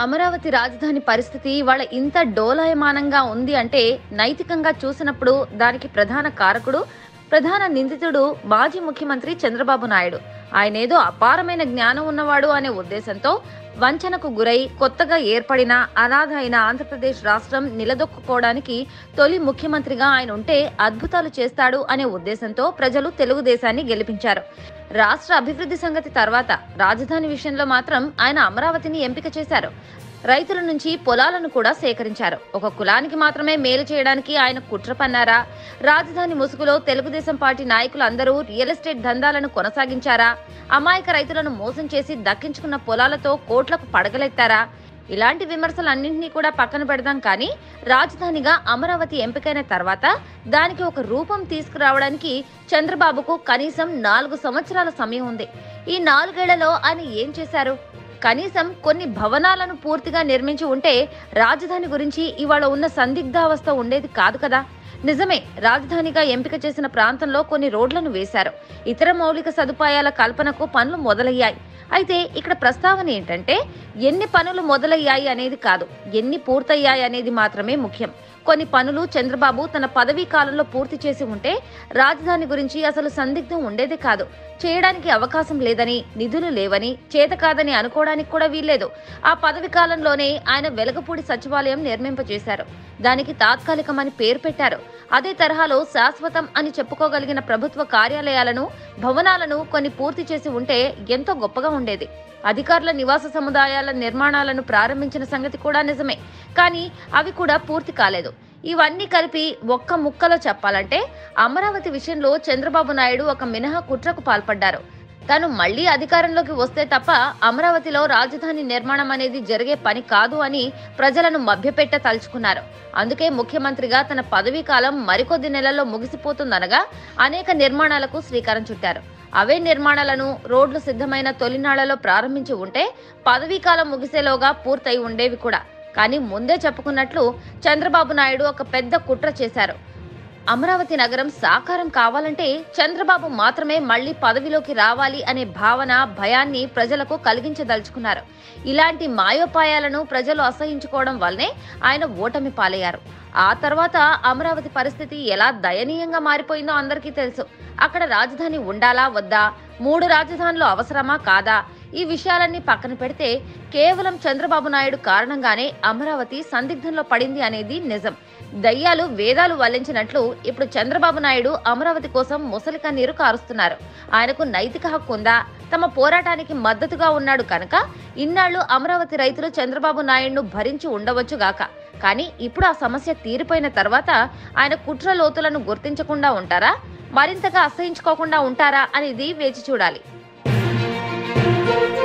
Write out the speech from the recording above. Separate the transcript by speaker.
Speaker 1: అమరావతి రాజధాని పరిస్థితి ఇవాళ ఇంత డోలాయమానంగా ఉంది అంటే నైతికంగా చూసినప్పుడు దానికి ప్రధాన కారకుడు ప్రధాన నిందితుడు మాజీ ముఖ్యమంత్రి చంద్రబాబు నాయుడు ఆయనేదో అపారమైన జ్ఞానం ఉన్నవాడు అనే ఉద్దేశంతో వంచనకు గురై కొత్తగా ఏర్పడిన అనాథ అయిన ఆంధ్రప్రదేశ్ రాష్ట్రం నిలదొక్కుకోవడానికి తొలి ముఖ్యమంత్రిగా ఆయన ఉంటే అద్భుతాలు చేస్తాడు అనే ఉద్దేశంతో ప్రజలు తెలుగుదేశాన్ని గెలిపించారు రాష్ట్ర అభివృద్ధి సంగతి తర్వాత రాజధాని విషయంలో మాత్రం ఆయన అమరావతిని ఎంపిక చేశారు రైతుల నుంచి పొలాలను కూడా సేకరించారు ఒక కులానికి మాత్రమే మేలు చేయడానికి ఆయన కుట్ర పన్నారా రాజధాని ముసుగులో తెలుగుదేశం పార్టీ నాయకులు అందరూ రియల్ ఎస్టేట్ దందాలను కొనసాగించారా అమాయక రైతులను మోసం చేసి దక్కించుకున్న పొలాలతో కోట్లకు పడగలెత్తారా ఇలాంటి విమర్శలన్నింటినీ కూడా పక్కన పెడదాం కానీ రాజధానిగా అమరావతి ఎంపికైన తర్వాత దానికి ఒక రూపం తీసుకురావడానికి చంద్రబాబుకు కనీసం నాలుగు సంవత్సరాల సమయం ఉంది ఈ నాలుగేళ్లలో ఆయన ఏం చేశారు కనీసం కొన్ని భవనాలను పూర్తిగా నిర్మించి ఉంటే రాజధాని గురించి ఇవాళ ఉన్న సందిగ్ధావస్థ ఉండేది కాదు కదా నిజమే రాజధానిగా ఎంపిక చేసిన ప్రాంతంలో కొన్ని రోడ్లను వేశారు ఇతర మౌలిక సదుపాయాల కల్పనకు పనులు మొదలయ్యాయి అయితే ఇక్కడ ప్రస్తావన ఏంటంటే ఎన్ని పనులు మొదలయ్యాయి అనేది కాదు ఎన్ని పూర్తయ్యాయి అనేది మాత్రమే ముఖ్యం కొన్ని పనులు చంద్రబాబు తన పదవీ కాలంలో పూర్తి చేసి ఉంటే రాజధాని గురించి అసలు సందిగ్ధం ఉండేదే కాదు చేయడానికి అవకాశం లేదని నిధులు లేవని చేత కాదని అనుకోవడానికి కూడా వీల్లేదు ఆ పదవి కాలంలోనే ఆయన వెలగపూడి సచివాలయం నిర్మింపజేశారు దానికి తాత్కాలికమని పేరు పెట్టారు అదే తరహాలో శాశ్వతం అని చెప్పుకోగలిగిన ప్రభుత్వ కార్యాలయాలను భవనాలను కొన్ని పూర్తి చేసి ఉంటే ఎంతో గొప్పగా ఉండేది అధికారుల నివాస సముదాయాల నిర్మాణాలను ప్రారంభించిన సంగతి కూడా నిజమే కానీ అవి కూడా పూర్తి కాలేదు ఇవన్నీ కలిపి ఒక్క ముక్కలో చెప్పాలంటే అమరావతి విషయంలో చంద్రబాబు నాయుడు ఒక మినహా కుట్రకు పాల్పడ్డారు తాను మళ్లీ అధికారంలోకి వస్తే తప్ప అమరావతిలో రాజధాని నిర్మాణం అనేది జరిగే పని కాదు అని ప్రజలను మభ్యపెట్ట తలుచుకున్నారు అందుకే ముఖ్యమంత్రిగా తన పదవీ కాలం మరికొద్ది నెలల్లో ముగిసిపోతుందనగా అనేక నిర్మాణాలకు శ్రీకారం చుట్టారు అవే నిర్మాణాలను రోడ్లు సిద్ధమైన తొలినాళ్లలో ప్రారంభించి ఉంటే పదవీ కాలం ముగిసేలోగా పూర్తయి ఉండేవి కూడా కానీ ముందే చెప్పుకున్నట్లు చంద్రబాబు నాయుడు ఒక పెద్ద కుట్ర చేశారు అమరావతి నగరం సాకారం కావాలంటే చంద్రబాబు మాత్రమే మళ్లీ పదవిలోకి రావాలి అనే భావన భయాన్ని ప్రజలకు కలిగించదలుచుకున్నారు ఇలాంటి మాయోపాయాలను ప్రజలు అసహించుకోవడం వల్లనే ఆయన ఓటమి పాలయ్యారు ఆ తర్వాత అమరావతి పరిస్థితి ఎలా దయనీయంగా మారిపోయిందో అందరికీ తెలుసు అక్కడ రాజధాని ఉండాలా వద్దా మూడు రాజధానులు అవసరమా కాదా ఈ విషయాలన్నీ పక్కన పెడితే కేవలం చంద్రబాబు నాయుడు కారణంగానే అమరావతి సందిగ్ధంలో పడింది అనేది నిజం దయ్యాలు వేదాలు వల్లించినట్లు ఇప్పుడు చంద్రబాబు నాయుడు అమరావతి కోసం ముసలి కన్నీరు కారుస్తున్నారు ఆయనకు నైతిక హక్కు ఉందా తమ పోరాటానికి మద్దతుగా ఉన్నాడు కనుక ఇన్నాళ్లు అమరావతి రైతులు చంద్రబాబు నాయుడును భరించి ఉండవచ్చు గాక కానీ ఇప్పుడు ఆ సమస్య తీరిపోయిన తర్వాత ఆయన కుట్ర లోతులను గుర్తించకుండా ఉంటారా మరింతగా అసహించుకోకుండా ఉంటారా అనేది వేచి చూడాలి